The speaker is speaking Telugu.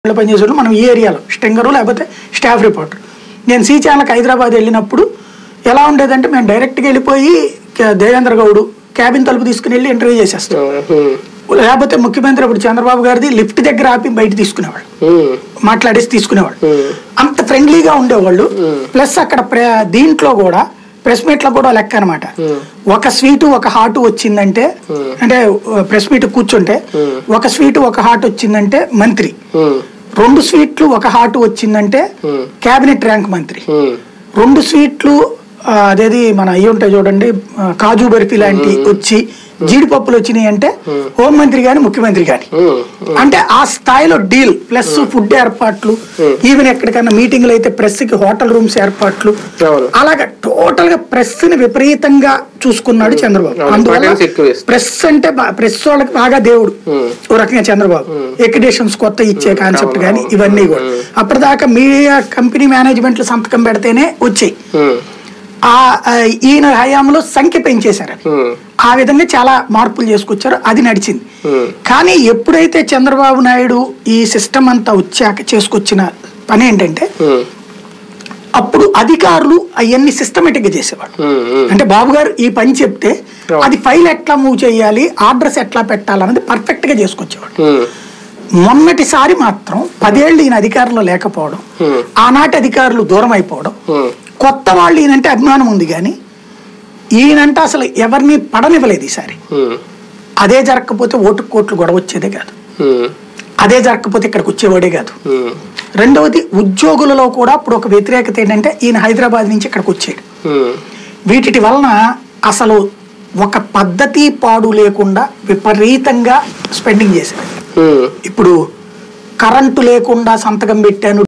లో పనిచేసేవాళ్ళు మనం ఈ ఏరియాలో స్టింగరు లేకపోతే స్టాఫ్ రిపోర్టర్ నేను సి ఛానల్కి హైదరాబాద్ వెళ్ళినప్పుడు ఎలా ఉండేదంటే మేము డైరెక్ట్గా వెళ్ళిపోయి క- దేవేంద్ర గౌడ్ క్యాబిన్ తలుపు తీసుకుని వెళ్ళి ఇంటర్వ్యూ చేసేస్తాం ఉమ్, లేకపోతే ముఖ్యమంత్రి ఇప్పుడు చంద్రబాబు గారిది లిఫ్ట్ దగ్గర ఆపి బయట తీసుకునేవాళ్ళు ఉమ్, మాట్లాడేసి తీసుకునేవాళ్ళు ఉమ్, అంత ఫ్రెండ్లీగా ఉండేవాళ్ళు ప్లస్ అక్కడ ప్ర- దీంట్లో కూడా ప్రెస్ మీట్ లో కూడా లెక్క అనమాట ఒక స్వీటు ఒక హాట్ వచ్చిందంటే అంటే ప్రెస్ మీట్ కూర్చుంటే ఒక స్వీటు ఒక హాట్ వచ్చిందంటే మంత్రి ఉమ్, రెండు స్వీట్లు ఒక హాట్ వచ్చిందంటే కేబినెట్ ర్యాంక్ మంత్రి ఉమ్, రెండు స్వీట్లు ఆ, అదేది మన అయ్యి ఉంటాయి చూడండి ఆ, కాజు బర్ఫీ లాంటి వచ్చి జీడిపప్పులు వచ్చినాయి అంటే హోంమంత్రి గాని ముఖ్యమంత్రి గాని ఉమ్, అంటే ఆ స్థాయిలో డీల్ ప్లస్ ఫుడ్ ఏర్పాట్లు ఈవెన్ ఎక్కడికైనా మీటింగ్లు అయితే ప్రెస్ కి హోటల్ రూమ్స్ ఏర్పాట్లు అవును. అలాగా టోటల్ గా ప్రెస్ ని విపరీతంగా చూసుకున్నాడు చంద్రబాబు అవును, అందువల్ల importance ఎక్కువ ఇస్తాడు. ప్రెస్ అంటే ప్రెస్ వాళ్ళకి బాగా దేవుడు ఓ రకంగా చంద్రబాబు ఎక్రిడేషన్స్ కొత్త ఇచ్చే కాన్సెప్ట్ కానీ ఇవన్నీ కూడా అప్పటిదాకా మీడియా కంపెనీ మేనేజ్మెంట్లు సంతకం పెడితేనే వచ్చాయి ఉమ్, ఆ ఆ, ఈయన హయాంలో సంఖ్య పెంచేశారు అవి ఉమ్, ఆ విధంగా చాలా మార్పులు చేసుకొచ్చారు అది నడిచింది Hmm. కానీ ఎప్పుడైతే చంద్రబాబు నాయుడు ఈ సిస్టమ్ అంతా వచ్చాక చేసుకొచ్చిన పని ఏంటంటే ఉమ్, అప్పుడు అధికారులు అవన్నీ సిస్టమేటిక్ గా చేసేవాడు ఉమ్, ఉమ్, అంటే బాబు గారు ఈ పని చెప్తే Yeah. అది ఫైల్ ఎట్లా మూవ్ చేయాలి అడ్రస్ ఎట్లా పెట్టాలన్నది పర్ఫెక్ట్ గా చేసుకొచ్చేవాడు ఉమ్, మొన్నటిసారి మాత్రం పదేళ్ళు ఈయన అధికారంలో లేకపోవడం Hmm. ఆనాటి అధికారులు దూరం అయిపోవడం ఉమ్, కొత్త వాళ్ళు ఈయనంటే అభిమానం ఉంది కానీ ఈయనంటే అసలు ఎవరిని పడనివ్వలేదు ఈసారి ఉమ్, అదే జరగకపోతే ఓటు కోట్లు గొడవ వచ్చేదే కాదు ఉమ్, అదే జరగకపోతే ఇక్కడికి వచ్చేవాడే కాదు ఉమ్, రెండవది ఉద్యోగులలో కూడా ఇప్పుడు ఒక వ్యతిరేకత ఏంటంటే ఈయన హైదరాబాద్ నుంచి ఇక్కడికి వచ్చాడు ఉమ్, వీటి వలన అసలు ఒక పద్ధతి పాడు లేకుండా విపరీతంగా స్పెండింగ్ చేశారు ఉమ్. ఇప్పుడు కరెంటు లేకుండా సంతకం పెట్టాను